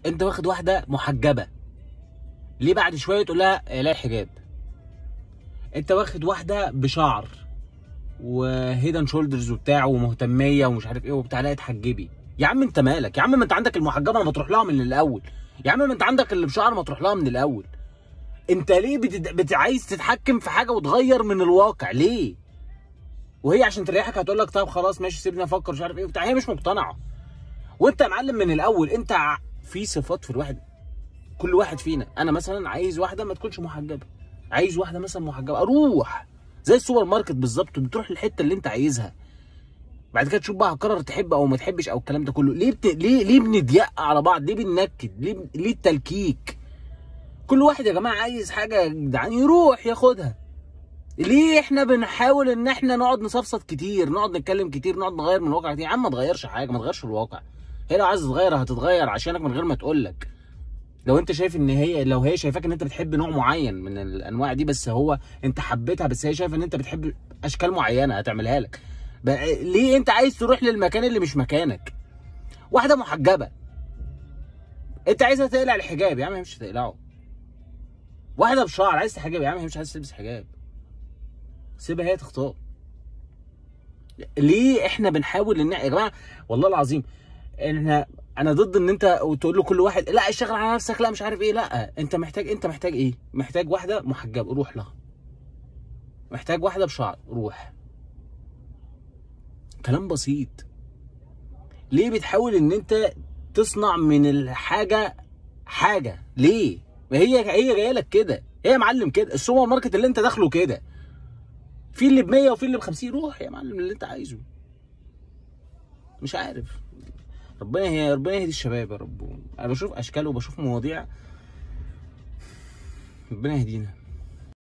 انت واخد واحده محجبه ليه بعد شويه تقول لها لا الحجاب انت واخد واحده بشعر وهيدن شولدرز وبتاع ومهتميه ومش عارف ايه وبتاع لا اتحجبي يا عم انت مالك يا عم ما انت عندك المحجبه ما تروح لها من الاول يا عم ما انت عندك اللي بشعر ما تروح لها من الاول انت ليه بتد... بت... عايز تتحكم في حاجه وتغير من الواقع ليه وهي عشان تريحك هتقول لك طب خلاص ماشي سيبني افكر مش عارف ايه وبتاع هي مش مقتنعه وانت يا معلم من الاول انت ع- في صفات في الواحد كل واحد فينا انا مثلا عايز واحده ما تكونش محجبه عايز واحده مثلا محجبه اروح زي السوبر ماركت بالظبط بتروح للحته اللي انت عايزها بعد كده تشوف بقى هتقرر تحب او ما تحبش او الكلام ده كله ليه بت... ليه ليه بنضيق على بعض ليه بننكد ليه ليه التلكيك كل واحد يا جماعه عايز حاجه يا جدعان يروح ياخدها ليه احنا بنحاول ان احنا نقعد نصفصف كتير نقعد نتكلم كتير نقعد نغير من الواقع كتير يا عم ما تغيرش حاجه ما تغيرش الواقع هي لو عايزه تتغير هتتغير عشانك من غير ما تقول لك لو انت شايف ان هي لو هي شايفاك ان انت بتحب نوع معين من الانواع دي بس هو انت حبيتها بس هي شايفه ان انت بتحب اشكال معينه هتعملها لك بقى ليه انت عايز تروح للمكان اللي مش مكانك واحده محجبه انت عايزها تقلع الحجاب يا عم هي مش هتقلعه واحده بشعر عايز تحجب يا عم هي مش عايز تلبس حجاب سيبها هي تختار ليه احنا بنحاول ان يا جماعه والله العظيم احنا انا ضد ان انت وتقول له كل واحد لا اشتغل على نفسك لا مش عارف ايه لا انت محتاج انت محتاج ايه محتاج واحده محجبه روح لها محتاج واحده بشعر روح كلام بسيط ليه بتحاول ان انت تصنع من الحاجه حاجه ليه ما هي هي جايه لك كده هي يا معلم كده السوبر ماركت اللي انت داخله كده في اللي ب 100 وفي اللي ب 50 روح يا معلم اللي انت عايزه مش عارف ربنا هي ربنا يهدي الشباب يا رب انا بشوف اشكال وبشوف مواضيع ربنا يهدينا